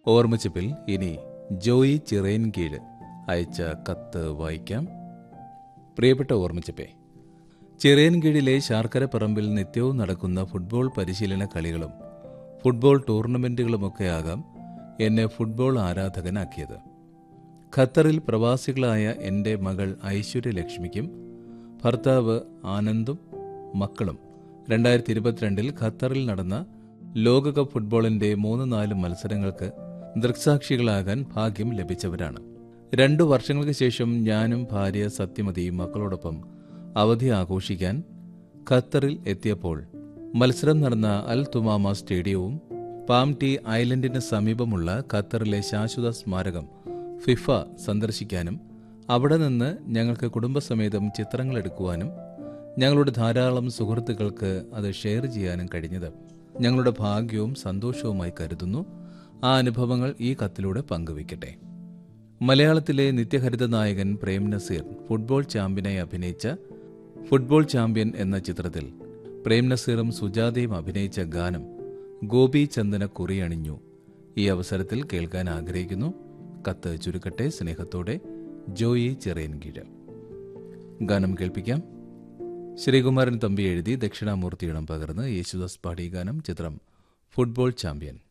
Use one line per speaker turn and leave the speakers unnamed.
ഓർമ്മിച്ചപ്പിൽ ഇനി ജോയി ചിറയൻകീഴ് അയച്ച കത്ത് വായിക്കാം പ്രിയപ്പെട്ട ഓർമ്മിച്ചപ്പേ ചിറയൻകീഴിലെ ശാർക്കരപ്പറമ്പിൽ നിത്യവും നടക്കുന്ന ഫുട്ബോൾ പരിശീലന കളികളും ഫുട്ബോൾ ടൂർണമെന്റുകളുമൊക്കെ ആകാം എന്നെ ഫുട്ബോൾ ആരാധകനാക്കിയത് ഖത്തറിൽ പ്രവാസികളായ എൻ്റെ മകൾ ഐശ്വര്യലക്ഷ്മിക്കും ഭർത്താവ് ആനന്ദും മക്കളും രണ്ടായിരത്തി ഇരുപത്തിരണ്ടിൽ ഖത്തറിൽ നടന്ന ലോകകപ്പ് ഫുട്ബോളിന്റെ മൂന്ന് നാല് മത്സരങ്ങൾക്ക് ദൃക്സാക്ഷികളാകാൻ ഭാഗ്യം ലഭിച്ചവരാണ് രണ്ടു വർഷങ്ങൾക്ക് ശേഷം ഞാനും ഭാര്യ സത്യമതിയും മക്കളോടൊപ്പം അവധി ആഘോഷിക്കാൻ ഖത്തറിൽ എത്തിയപ്പോൾ മത്സരം നടന്ന അൽ തുമാമ സ്റ്റേഡിയവും പാം ടി ഐലൻഡിന് സമീപമുള്ള ഖത്തറിലെ ശാശ്വത സ്മാരകം ഫിഫ സന്ദർശിക്കാനും അവിടെ നിന്ന് ഞങ്ങൾക്ക് കുടുംബസമേതം ചിത്രങ്ങൾ എടുക്കുവാനും ഞങ്ങളുടെ ധാരാളം സുഹൃത്തുക്കൾക്ക് അത് ഷെയർ ചെയ്യാനും കഴിഞ്ഞത് ഞങ്ങളുടെ ഭാഗ്യവും സന്തോഷവുമായി കരുതുന്നു ആ അനുഭവങ്ങൾ ഈ കത്തിലൂടെ പങ്കുവയ്ക്കട്ടെ മലയാളത്തിലെ നിത്യഹരിത നായകൻ പ്രേം നസീർ ഫുട്ബോൾ ചാമ്പ്യനായി അഭിനയിച്ച ഫുട്ബോൾ ചാമ്പ്യൻ എന്ന ചിത്രത്തിൽ പ്രേം നസീറും സുജാതയും അഭിനയിച്ച ഗാനം ഗോപി ചന്ദന കുറിയണിഞ്ഞു ഈ അവസരത്തിൽ കേൾക്കാൻ ആഗ്രഹിക്കുന്നു കത്ത് ചുരുക്കട്ടെ സ്നേഹത്തോടെ ജോയി ചെറിയൻകീഴ് ഗാനം കേൾപ്പിക്കാം ശ്രീകുമാരൻ തമ്പി എഴുതി ദക്ഷിണാമൂർത്തിയിടം പകർന്ന് യേശുദാസ് പാടി ഗാനം ചിത്രം ഫുട്ബോൾ ചാമ്പ്യൻ